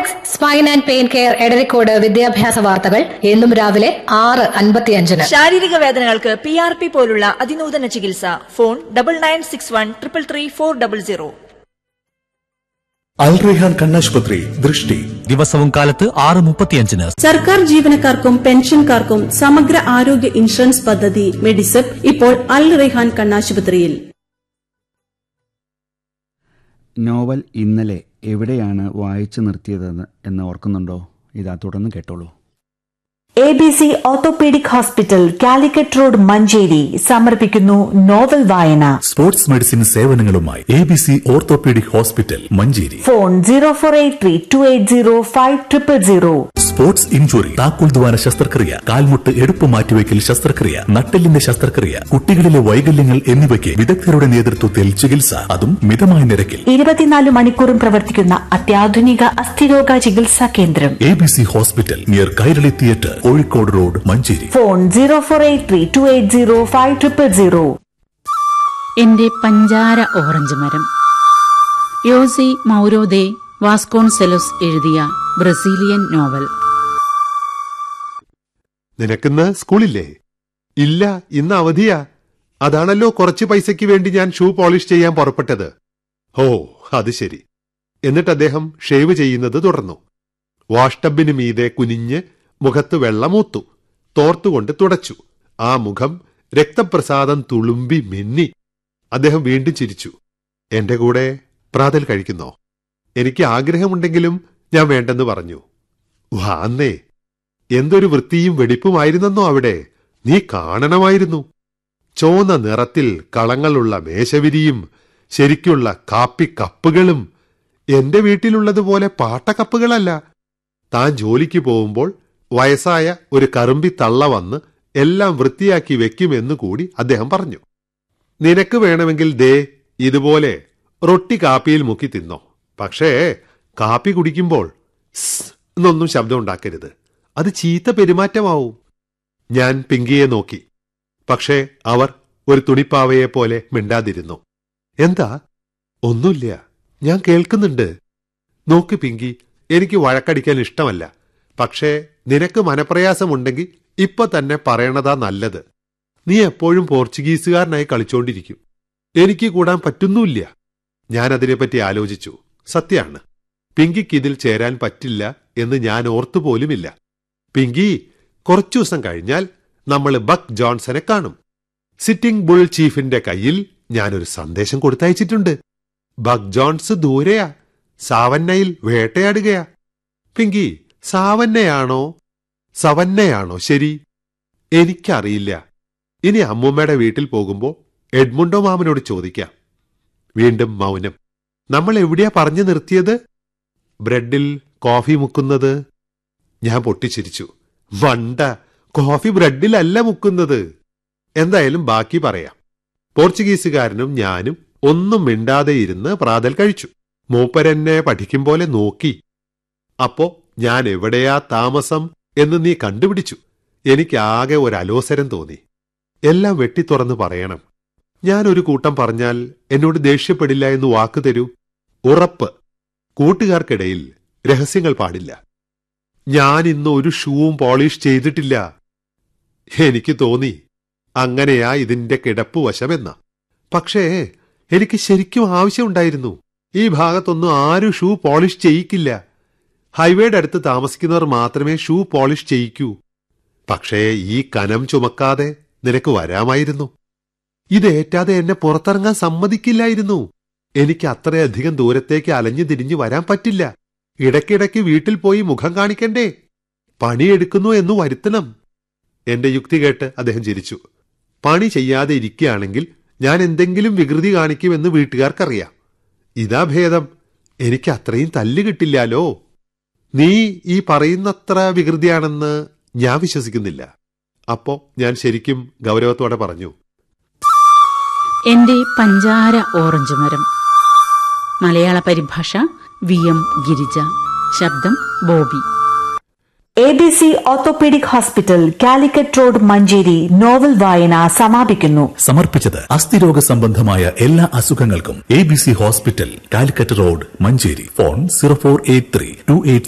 cortex spine and pain care Edarikode വിദ്യാഭ്യാസ വാർത്തകൾ എന്നും രാവിലെ ആറ് അൻപത്തിയഞ്ചിന് ശാരീരിക വേദനകൾക്ക് പി ആർ പി പോലുള്ള അതിനൂതന ചികിത്സ phone double nine six one triple three four double zero Al Rehan കണ്ണാശുപത്രി ദൃഷ്ടി ദിവസവും കാലത്ത് ആറ് മുപ്പത്തിയഞ്ചിന് സർക്കാർ ജീവനക്കാർക്കും പെൻഷൻകാർക്കും സമഗ്ര ആരോഗ്യ ഇൻഷുറൻസ് പദ്ധതി മെഡിസെപ്പ് ഇപ്പോൾ അൽ റെഹാൻ കണ്ണാശുപത്രിയിൽ നോവൽ ഇന്നലെ എവിടെയാണ് വായിച്ചു നിർത്തിയതെന്ന് എന്ന് ഓർക്കുന്നുണ്ടോ ഇതാ തുടർന്ന് കേട്ടോളൂ A B C orthopaedic hospital Calicut road Manjeri സമർപ്പിക്കുന്നു നോവൽ വായന സ്പോർട്സ് മെഡിസിൻ സേവനങ്ങളുമായി A B C orthopaedic hospital Manjeri phone zero four eight three two eight zero five triple zero sports injury താക്കോൽ ദ്വാര ശസ്ത്രക്രിയ കാൽമുട്ട് എടുപ്പ് മാറ്റിവെക്കൽ ശസ്ത്രക്രിയ നട്ടെല്ലിന്റെ ശസ്ത്രക്രിയ കുട്ടികളിലെ വൈകല്യങ്ങൾ എന്നിവയ്ക്ക് വിദഗ്ധരുടെ നേതൃത്വത്തിൽ ചികിത്സ അതും മിതമായ നിരക്കിൽ ഇരുപത്തിനാല് മണിക്കൂറും പ്രവർത്തിക്കുന്ന അത്യാധുനിക അസ്ഥിരോഗ ചികിത്സാ കേന്ദ്രം A B C hospital near Kairali theatre Kozhikode road Manjeri phone zero four eight three two eight zero five triple zero എന്റെ പഞ്ചാര ഓറഞ്ച് മരം യോസി മൗരോദെ വാസ്കോൺസെലോസ് എഴുതിയ ബ്രസീലിയൻ നോവൽ നിനക്കിന്ന് സ്കൂളില്ലേ ഇല്ല ഇന്ന് അവധിയാ അതാണല്ലോ കുറച്ച് പൈസയ്ക്ക് വേണ്ടി ഞാൻ ഷൂ പോളിഷ് ചെയ്യാൻ പുറപ്പെട്ടത് ഓ അത് ശരി എന്നിട്ട് അദ്ദേഹം ഷേവ് ചെയ്യുന്നത് തുടർന്നു വാഷ് ടബിന് മീതെ കുനിഞ്ഞ് മുഖത്ത് വെള്ളമൂത്തു തോർത്തുകൊണ്ട് തുടച്ചു ആ മുഖം രക്തപ്രസാദം തുളുമ്പി മിന്നി അദ്ദേഹം വീണ്ടും ചിരിച്ചു എന്റെ കൂടെ പ്രാതൽ കഴിക്കുന്നോ എനിക്ക് ആഗ്രഹമുണ്ടെങ്കിലും ഞാൻ വേണ്ടെന്ന് പറഞ്ഞു വാന്നേ എന്തൊരു വൃത്തിയും വെടിപ്പുമായിരുന്നെന്നോ അവിടെ നീ കാണണമായിരുന്നു ചോന്ന നിറത്തിൽ കളങ്ങളുള്ള മേശവിരിയും ശരിക്കുള്ള കാപ്പി കപ്പുകളും എന്റെ വീട്ടിലുള്ളതുപോലെ പാട്ടക്കപ്പുകളല്ല താൻ ജോലിക്ക് പോകുമ്പോൾ വയസ്സായ ഒരു കറുമ്പി തള്ള വന്ന് എല്ലാം വൃത്തിയാക്കി വെക്കുമെന്ന് കൂടി അദ്ദേഹം പറഞ്ഞു നിനക്ക് വേണമെങ്കിൽ ദേ ഇതുപോലെ റൊട്ടി കാപ്പിയിൽ മുക്കി തിന്നോ പക്ഷേ കാപ്പി കുടിക്കുമ്പോൾ സ് എന്നൊന്നും ശബ്ദം ഉണ്ടാക്കരുത് അത് ചീത്ത പെരുമാറ്റമാവും ഞാൻ പിങ്കിയെ നോക്കി പക്ഷേ അവർ ഒരു തുണിപ്പാവയെ പോലെ മിണ്ടാതിരുന്നു എന്താ ഒന്നുമില്ല ഞാൻ കേൾക്കുന്നുണ്ട് നോക്ക് പിങ്കി എനിക്ക് വഴക്കടിക്കാൻ ഇഷ്ടമല്ല പക്ഷേ നിനക്ക് മനപ്രയാസമുണ്ടെങ്കിൽ ഇപ്പൊ തന്നെ പറയണതാ നല്ലത് നീ എപ്പോഴും പോർച്ചുഗീസുകാരനായി കളിച്ചോണ്ടിരിക്കും എനിക്ക് കൂടാൻ പറ്റുന്നുമില്ല ഞാൻ അതിനെപ്പറ്റി ആലോചിച്ചു സത്യാണ് പിങ്കിക്ക് ഇതിൽ ചേരാൻ പറ്റില്ല എന്ന് ഞാൻ ഓർത്തുപോലുമില്ല പിങ്കി കുറച്ചു ദിവസം കഴിഞ്ഞാൽ നമ്മൾ ബക്ക് ജോൺസനെ കാണും സിറ്റിംഗ് ബുൾ ചീഫിന്റെ കയ്യിൽ ഞാനൊരു സന്ദേശം കൊടുത്തയച്ചിട്ടുണ്ട് ബക്ക് ജോൺസ് ദൂരെയാ സാവന്നയിൽ വേട്ടയാടുകയാ പിങ്കി സാവന്നയാണോ സവന്നയാണോ ശരി എനിക്കറിയില്ല ഇനി അമ്മൂമ്മയുടെ വീട്ടിൽ പോകുമ്പോ എഡ്മുണ്ടോ മാമനോട് ചോദിക്കാം വീണ്ടും മൗനം നമ്മൾ എവിടെയാ പറഞ്ഞു നിർത്തിയത് ബ്രെഡിൽ കോഫി മുക്കുന്നത് ഞാൻ പൊട്ടിച്ചിരിച്ചു വണ്ട കോഫി ബ്രെഡിലല്ല മുക്കുന്നത് എന്തായാലും ബാക്കി പറയാം പോർച്ചുഗീസുകാരനും ഞാനും ഒന്നും മിണ്ടാതെ ഇരുന്ന് പ്രാതൽ കഴിച്ചു മൂപ്പരെന്നെ പഠിക്കും പോലെ നോക്കി അപ്പോ ഞാൻ എവിടെയാ താമസം എന്ന് നീ കണ്ടുപിടിച്ചു എനിക്ക് ആകെ ഒരു അലോസരം തോന്നി എല്ലാം വെട്ടിത്തുറന്ന് പറയണം ഞാൻ ഒരു കൂട്ടം പറഞ്ഞാൽ എന്നോട് ദേഷ്യപ്പെടില്ല എന്ന് വാക്ക് തരൂ ഉറപ്പ് കൂട്ടുകാർക്കിടയിൽ രഹസ്യങ്ങൾ പാടില്ല ഞാൻ ഇന്ന് ഒരു ഷൂവും പോളിഷ് ചെയ്തിട്ടില്ല എനിക്ക് തോന്നി അങ്ങനെയാ ഇതിന്റെ കിടപ്പ് വശമെന്ന പക്ഷേ എനിക്ക് ശരിക്കും ആവശ്യമുണ്ടായിരുന്നു ഈ ഭാഗത്തൊന്നും ആരും ഷൂ പോളിഷ് ചെയ്യിക്കില്ല ഹൈവേയുടെ അടുത്ത് താമസിക്കുന്നവർ മാത്രമേ ഷൂ പോളിഷ് ചെയ്യിക്കൂ പക്ഷേ ഈ കനം ചുമക്കാതെ നിനക്ക് വരാമായിരുന്നു ഇതേറ്റാതെ എന്നെ പുറത്തിറങ്ങാൻ സമ്മതിക്കില്ലായിരുന്നു എനിക്ക് അത്രയധികം ദൂരത്തേക്ക് അലഞ്ഞു തിരിഞ്ഞു വരാൻ പറ്റില്ല ഇടയ്ക്കിടയ്ക്ക് വീട്ടിൽ പോയി മുഖം കാണിക്കണ്ടേ പണിയെടുക്കുന്നു എന്ന് വരുത്തണം എന്റെ യുക്തി കേട്ട് അദ്ദേഹം ചിരിച്ചു പണി ചെയ്യാതെ ഇരിക്കുകയാണെങ്കിൽ ഞാൻ എന്തെങ്കിലും വികൃതി കാണിക്കുമെന്ന് വീട്ടുകാർക്കറിയാം ഇതാ ഭേദം എനിക്ക് അത്രയും തല്ല് കിട്ടില്ലാലോ നീ ഈ പറയുന്നത്ര വികൃതിയാണെന്ന് ഞാൻ വിശ്വസിക്കുന്നില്ല അപ്പോ ഞാൻ ശരിക്കും ഗൗരവത്തോടെ പറഞ്ഞു എന്റെ പഞ്ചാര ഓറഞ്ച് മരം മലയാള പരിഭാഷ വി എം ഗിരിജ ശബ്ദം Bobby A B C orthopaedic hospital Calicut road Manjeri novel വായന സമാപിക്കുന്നു സമർപ്പിച്ചത് അസ്ഥിരോഗ സംബന്ധമായ എല്ലാ അസുഖങ്ങൾക്കും A B C hospital Calicut road Manjeri phone zero four eight three two eight